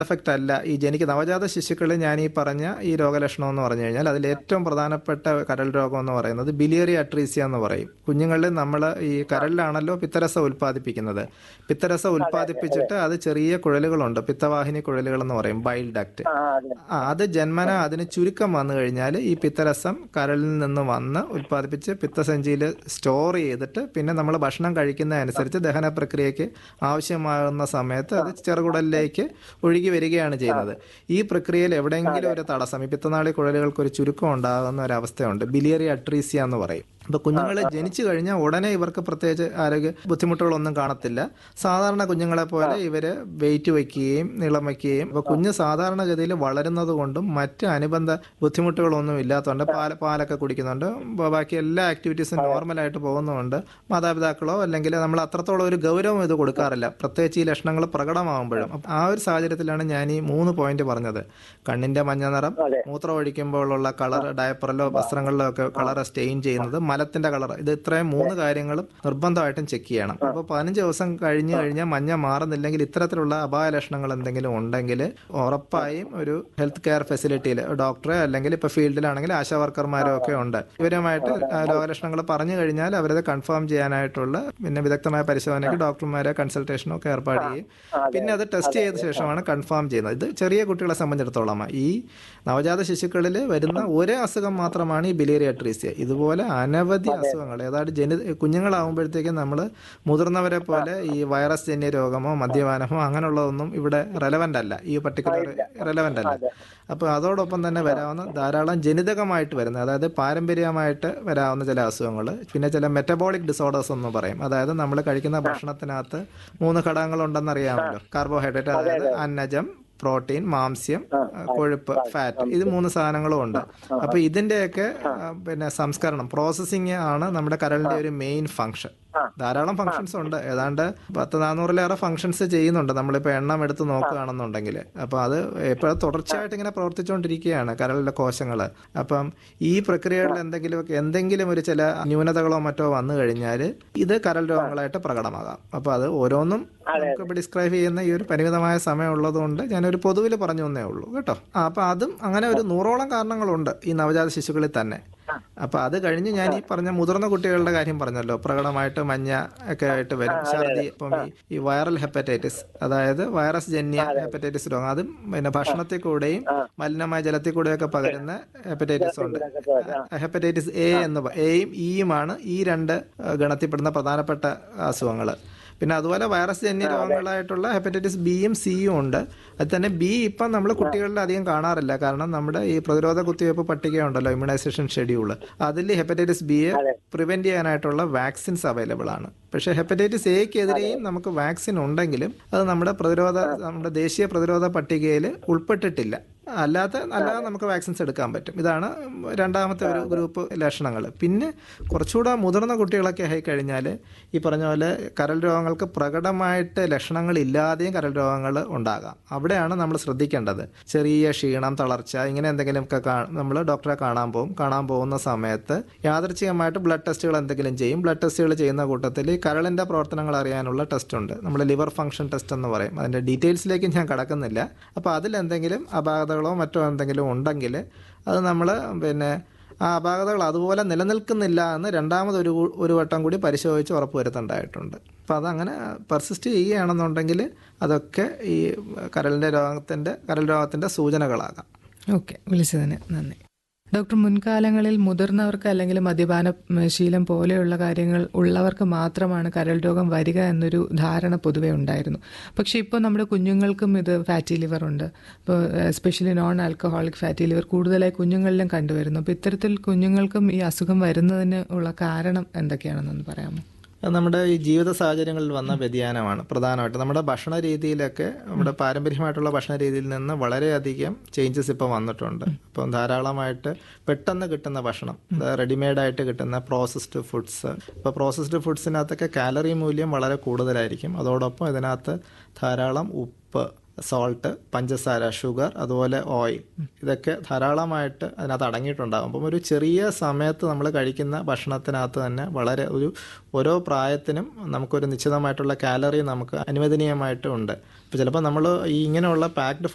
Perfect അല്ല ഈ ജനിക്ക് നവജാത ശിശുക്കളിൽ ഞാൻ ഈ പറഞ്ഞ ഈ രോഗലക്ഷണം എന്ന് പറഞ്ഞു കഴിഞ്ഞാൽ അതിൽ ഏറ്റവും പ്രധാനപ്പെട്ട കരൾ രോഗം എന്ന് പറയുന്നത് ബിലിയറി അട്രീസിയ എന്ന് പറയും കുഞ്ഞുങ്ങളിൽ നമ്മൾ ഈ കരളിലാണല്ലോ പിത്തരസ ഉൽപ്പാദിപ്പിക്കുന്നത് പിത്തരസ ഉൽപ്പാദിപ്പിച്ചിട്ട് അത് ചെറിയ കുഴലുകളുണ്ട് പിത്തവാഹിനി കുഴലുകൾ എന്ന് പറയും ബൈൽ ഡക്റ്റ് ആ അതെ ആ അത് ജന്മന അതിന് ചുരുക്കം വന്നു കഴിഞ്ഞാൽ ഈ പിത്തരസം കരളിൽ നിന്ന് വന്ന് ഉൽപ്പാദിപ്പിച്ച് പിത്തസഞ്ചിയിൽ സ്റ്റോർ ചെയ്തിട്ട് പിന്നെ നമ്മൾ ഭക്ഷണം കഴിക്കുന്നതനുസരിച്ച് ദഹന പ്രക്രിയയ്ക്ക് ആവശ്യമാകുന്ന സമയത്ത് അത് ചെറുകുടലിലേക്ക് ഒഴുകി വരികയാണ് ചെയ്യുന്നത് ഈ പ്രക്രിയയിൽ എവിടെയെങ്കിലും ഒരു തടസ്സം ഈ പിത്തനാളി കുഴലുകൾക്ക് ഒരു ചുരുക്കം ഉണ്ടാകുന്ന ഒരു അവസ്ഥയുണ്ട് ബിലിയറി അട്രീസിയ എന്ന് പറയും അപ്പോൾ കുഞ്ഞുങ്ങൾ ജനിച്ചു കഴിഞ്ഞാൽ ഉടനെ ഇവർക്ക് പ്രത്യേകിച്ച് ആരോഗ്യ ബുദ്ധിമുട്ടുകളൊന്നും കാണത്തില്ല സാധാരണ കുഞ്ഞുങ്ങളെ പോലെ ഇവർ വെയിറ്റ് വയ്ക്കുകയും നീളം വയ്ക്കുകയും അപ്പോൾ കുഞ്ഞ് സാധാരണഗതിയിൽ വളരുന്നത് കൊണ്ടും മറ്റ് അനുബന്ധ ബുദ്ധിമുട്ടുകളൊന്നും ഇല്ലാത്തതുകൊണ്ട് പാൽ പാലൊക്കെ കുടിക്കുന്നുണ്ട് ബ- ബാക്കി എല്ലാ ആക്ടിവിറ്റീസും നോർമലായിട്ട് പോകുന്നതുകൊണ്ട് മാതാപിതാക്കളോ അല്ലെങ്കിൽ നമ്മൾ അത്രത്തോളം ഒരു ഗൗരവം ഇത് കൊടുക്കാറില്ല പ്രത്യേകിച്ച് ഈ ലക്ഷണങ്ങൾ പ്രകടമാകുമ്പോഴും അപ്പം ആ ഒരു സാഹചര്യത്തിലാണ് ഞാൻ ഈ മൂന്ന് പോയിന്റ് പറഞ്ഞത് കണ്ണിന്റെ മഞ്ഞ നിറം അതെ. മൂത്രം ഒഴിക്കുമ്പോഴുള്ള കളർ ഡയപ്പറിലോ വസ്ത്രങ്ങളിലോ ഒക്കെ കളർ സ്റ്റെയിൻ ചെയ്യുന്നത് മലത്തിന്റെ കളർ ഇത് ഇത്രയും മൂന്ന് കാര്യങ്ങളും നിർബന്ധമായിട്ടും ചെക്ക് ചെയ്യണം അപ്പോൾ പതിനഞ്ച് ദിവസം കഴിഞ്ഞ് കഴിഞ്ഞാൽ മഞ്ഞ മാറുന്നില്ലെങ്കിൽ ഇത്തരത്തിലുള്ള അപായ ലക്ഷണങ്ങൾ എന്തെങ്കിലും ഉണ്ടെങ്കിൽ ഉറപ്പായും ഒരു ഹെൽത്ത് കെയർ ഫെസിലിറ്റിയിൽ ഡോക്ടറെ അല്ലെങ്കിൽ ഇപ്പോൾ ഫീൽഡിലാണെങ്കിൽ ആശാ വർക്കർമാരോ ഒക്കെ ഉണ്ട് ഇവരുമായിട്ട് ആ രോഗലക്ഷണങ്ങൾ പറഞ്ഞു കഴിഞ്ഞാൽ അവരത് കൺഫേം ചെയ്യാനായിട്ടുള്ള പിന്നെ വിദഗ്ധമായ പരിശോധനയ്ക്ക് ഡോക്ടർമാരെ കൺസൾട്ടേഷനോ ഒക്കെ ഏർപ്പാട് ചെയ്യും പിന്നെ അത് ടെസ്റ്റ് ചെയ്ത ശേഷമാണ് കൺഫേം ചെയ്യുന്നത് ഇത് ചെറിയ കുട്ടികളെ സംബന്ധിച്ചിടത്തോളം ഈ നവജാത ശിശുക്കളിൽ വരുന്ന ഒരേ അസുഖം മാത്രമാണ് ഈ ബിലേറിയ അട്രീസിയ ഇതുപോലെ അനവധി അസുഖങ്ങൾ ഏതാണ്ട് ജനി കുഞ്ഞുങ്ങളാവുമ്പോഴത്തേക്കും നമ്മൾ മുതിർന്നവരെ പോലെ ഈ വൈറസ് ജന്യ രോഗമോ മദ്യപാനമോ അങ്ങനെയുള്ളതൊന്നും ഇവിടെ റെലവൻ്റ് അല്ല ഈ പർട്ടിക്കുലർ റെലവൻ്റ് അല്ല അപ്പോൾ അതോടൊപ്പം തന്നെ വരാവുന്ന ധാരാളം ജനിതകമായിട്ട് വരുന്ന അതായത് പാരമ്പര്യമായിട്ട് വരാവുന്ന ചില അസുഖങ്ങൾ പിന്നെ ചില മെറ്റബോളിക് ഡിസോർഡേഴ്സ് എന്ന് പറയും അതായത് നമ്മൾ കഴിക്കുന്ന ഭക്ഷണത്തിനകത്ത് മൂന്ന് ഘടകങ്ങളുണ്ടെന്ന് അറിയാമല്ലോ കാർബോഹൈഡ്രേറ്റ് അതായത് അന്നജം പ്രോട്ടീൻ മാംസ്യം കൊഴുപ്പ് ഫാറ്റ് ഇത് മൂന്ന് സാധനങ്ങളും ഉണ്ട് അപ്പൊ ഇതിന്റെയൊക്കെ ആ, പിന്നെ സംസ്കരണം പ്രോസസ്സിങ് ആണ് നമ്മുടെ കരളിന്റെ ഒരു മെയിൻ ഫംഗ്ഷൻ ധാരാളം ഫങ്ഷൻസ് ഉണ്ട് ഏതാണ്ട് പത്ത് നാനൂറിലേറെ ഫങ്ഷൻസ് ചെയ്യുന്നുണ്ട് നമ്മളിപ്പോൾ എണ്ണം എടുത്ത് നോക്കുകയാണെന്നുണ്ടെങ്കിൽ അപ്പോൾ അത് ഇപ്പോൾ തുടർച്ചയായിട്ട് ഇങ്ങനെ പ്രവർത്തിച്ചുകൊണ്ടിരിക്കുകയാണ് കരളിലെ കോശങ്ങൾ അപ്പം ഈ പ്രക്രിയകളിൽ എന്തെങ്കിലും എന്തെങ്കിലും ഒരു ചില ന്യൂനതകളോ മറ്റോ വന്നു കഴിഞ്ഞാൽ ഇത് കരൾ രോഗങ്ങളായിട്ട് പ്രകടമാകാം അപ്പോൾ അത് ഓരോന്നും നമുക്ക് ഡിസ്ക്രൈബ് ചെയ്യുന്ന ഈ ഒരു പരിമിതമായ സമയം ഉള്ളതുകൊണ്ട് ഞാനൊരു പൊതുവിൽ പറഞ്ഞു തന്നേ ഉള്ളൂ കേട്ടോ ആ അപ്പം അതും അങ്ങനെ ഒരു നൂറോളം കാരണങ്ങളുണ്ട് ഈ നവജാത ശിശുക്കളിൽ തന്നെ അപ്പൊ അത് കഴിഞ്ഞ് ഞാൻ ഈ പറഞ്ഞ മുതിർന്ന കുട്ടികളുടെ കാര്യം പറഞ്ഞല്ലോ പ്രകടമായിട്ട് മഞ്ഞ ഒക്കെ ആയിട്ട് വരും ഛർദി ഇപ്പം ഈ- ഈ വൈറൽ ഹെപ്പറ്റൈറ്റിസ് അതായത് വൈറസ് ജന്യ ഹെപ്പറ്റൈറ്റിസ് രോഗം അതും പിന്നെ ഭക്ഷണത്തിൽ കൂടെയും മലിനമായ ജലത്തിൽ കൂടെയൊക്കെ പകരുന്ന ഹെപ്പറ്റൈറ്റിസ് ഉണ്ട് ഹെപ്പറ്റൈറ്റിസ് എ എന്ന് പ- എയും ഇയുമാണ് ഈ രണ്ട് ആ, ഗണത്തിൽപ്പെടുന്ന പ്രധാനപ്പെട്ട അസുഖങ്ങൾ പിന്നെ അതുപോലെ വൈറസ് ജന്യ രോഗങ്ങളായിട്ടുള്ള ഹെപ്പറ്റൈറ്റിസ് ബിയും സിയും ഉണ്ട് അത് തന്നെ ബി ഇപ്പം നമ്മൾ കുട്ടികളിൽ അധികം കാണാറില്ല കാരണം നമ്മുടെ ഈ പ്രതിരോധ കുത്തിവയ്പ്പ് പട്ടിക ഉണ്ടല്ലോ ഇമ്മ്യൂണൈസേഷൻ ഷെഡ്യൂൾ അതിൽ ഹെപ്പറ്റൈറ്റിസ് ബിയെ പ്രിവെന്റ് ചെയ്യാനായിട്ടുള്ള വാക്സിൻസ് അവൈലബിൾ ആണ് പക്ഷേ ഹെപ്പറ്റൈറ്റിസ് എക്കെതിരെയും നമുക്ക് വാക്സിൻ ഉണ്ടെങ്കിലും അത് നമ്മുടെ പ്രതിരോധ നമ്മുടെ ദേശീയ പ്രതിരോധ പട്ടികയിൽ ഉൾപ്പെട്ടിട്ടില്ല അല്ലാത്ത അല്ലാതെ നമുക്ക് വാക്സിൻസ് എടുക്കാൻ പറ്റും ഇതാണ് രണ്ടാമത്തെ ഒരു ഗ്രൂപ്പ് ലക്ഷണങ്ങൾ പിന്നെ കുറച്ചുകൂടെ മുതിർന്ന കുട്ടികളൊക്കെ ആയി കഴിഞ്ഞാൽ ഈ പറഞ്ഞ പോലെ കരൾ രോഗങ്ങൾക്ക് പ്രകടമായിട്ട് ലക്ഷണങ്ങൾ ഇല്ലാതെയും കരൾ രോഗങ്ങൾ ഉണ്ടാകാം അവിടെയാണ് നമ്മൾ ശ്രദ്ധിക്കേണ്ടത് ചെറിയ ക്ഷീണം തളർച്ച ഇങ്ങനെ എന്തെങ്കിലുമൊക്കെ നമ്മൾ ഡോക്ടറെ കാണാൻ പോകും കാണാൻ പോകുന്ന സമയത്ത് യാദൃച്ഛികമായിട്ട് ബ്ലഡ് ടെസ്റ്റുകൾ എന്തെങ്കിലും ചെയ്യും ബ്ലഡ് ടെസ്റ്റുകൾ ചെയ്യുന്ന കൂട്ടത്തിൽ ഈ കരളിൻ്റെ പ്രവർത്തനങ്ങൾ അറിയാനുള്ള ടെസ്റ്റ് ഉണ്ട് നമ്മൾ ലിവർ ഫംഗ്ഷൻ ടെസ്റ്റ് എന്ന് പറയും അതിൻ്റെ ഡീറ്റെയിൽസിലേക്ക് ഞാൻ കടക്കുന്നില്ല അപ്പോൾ അതിലെന്തെങ്കിലും അപാകതകളോ മറ്റോ എന്തെങ്കിലും ഉണ്ടെങ്കിൽ അത് നമ്മൾ പിന്നെ ആ അപാകതകൾ അതുപോലെ നിലനിൽക്കുന്നില്ല എന്ന് രണ്ടാമത് ഒരു ഒരു വട്ടം കൂടി പരിശോധിച്ച് ഉറപ്പുവരുത്തേണ്ടതായിട്ടുണ്ട് അപ്പോൾ അതങ്ങനെ പെർസിസ്റ്റ് ചെയ്യുകയാണെന്നുണ്ടെങ്കിൽ അതൊക്കെ ഈ കരളിൻ്റെ രോഗത്തിൻ്റെ കരൾ രോഗത്തിൻ്റെ സൂചനകളാകാം ഓക്കെ വിളിച്ചതിന് നന്ദി ഡോക്ടർ മുൻകാലങ്ങളിൽ മുതിർന്നവർക്ക് അല്ലെങ്കിൽ മദ്യപാന ഉം, ശീലം പോലെയുള്ള കാര്യങ്ങൾ ഉള്ളവർക്ക് മാത്രമാണ് കരൾ രോഗം വരിക എന്നൊരു ധാരണ പൊതുവെ ഉണ്ടായിരുന്നു പക്ഷേ ഇപ്പോൾ നമ്മുടെ കുഞ്ഞുങ്ങൾക്കും ഇത് ഫാറ്റി ലിവർ ഉണ്ട് ഇപ്പോൾ especially non alcoholic fatty liver കൂടുതലായി കുഞ്ഞുങ്ങളിലും കണ്ടുവരുന്നു അപ്പോൾ ഇത്തരത്തിൽ കുഞ്ഞുങ്ങൾക്കും ഈ അസുഖം വരുന്നതിന് ഉള്ള കാരണം എന്തൊക്കെയാണെന്നൊന്ന് പറയാമോ അത് നമ്മുടെ ഈ ജീവിത സാഹചര്യങ്ങളിൽ വന്ന വ്യതിയാനമാണ് പ്രധാനമായിട്ട് നമ്മുടെ ഭക്ഷണ രീതിയിലൊക്കെ നമ്മുടെ പാരമ്പര്യമായിട്ടുള്ള ഭക്ഷണ രീതിയിൽ നിന്ന് വളരെയധികം ചേഞ്ചസ് ഇപ്പോൾ വന്നിട്ടുണ്ട് ഇപ്പം ധാരാളമായിട്ട് പെട്ടെന്ന് കിട്ടുന്ന ഭക്ഷണം റെഡിമെയ്ഡ് ആയിട്ട് കിട്ടുന്ന പ്രോസസ്ഡ് ഫുഡ്സ് ഇപ്പോൾ പ്രോസസ്ഡ് ഫുഡ്സിനകത്തൊക്കെ കാലറി മൂല്യം വളരെ കൂടുതലായിരിക്കും അതോടൊപ്പം ഇതിനകത്ത് ധാരാളം ഉപ്പ് സോൾട്ട് പഞ്ചസാര ഷുഗർ അതുപോലെ ഓയിൽ ഇതൊക്കെ ധാരാളമായിട്ട് അതിനകത്ത് അടങ്ങിയിട്ടുണ്ടാകും അപ്പം ഒരു ചെറിയ സമയത്ത് നമ്മൾ കഴിക്കുന്ന ഭക്ഷണത്തിനകത്ത് തന്നെ വളരെ ഒരു ഓരോ പ്രായത്തിനും നമുക്കൊരു നിശ്ചിതമായിട്ടുള്ള കാലറി നമുക്ക് അനുവദനീയമായിട്ട് ഉണ്ട് അപ്പോൾ ചിലപ്പോൾ നമ്മൾ ഈ ഇങ്ങനെയുള്ള പാക്ഡ്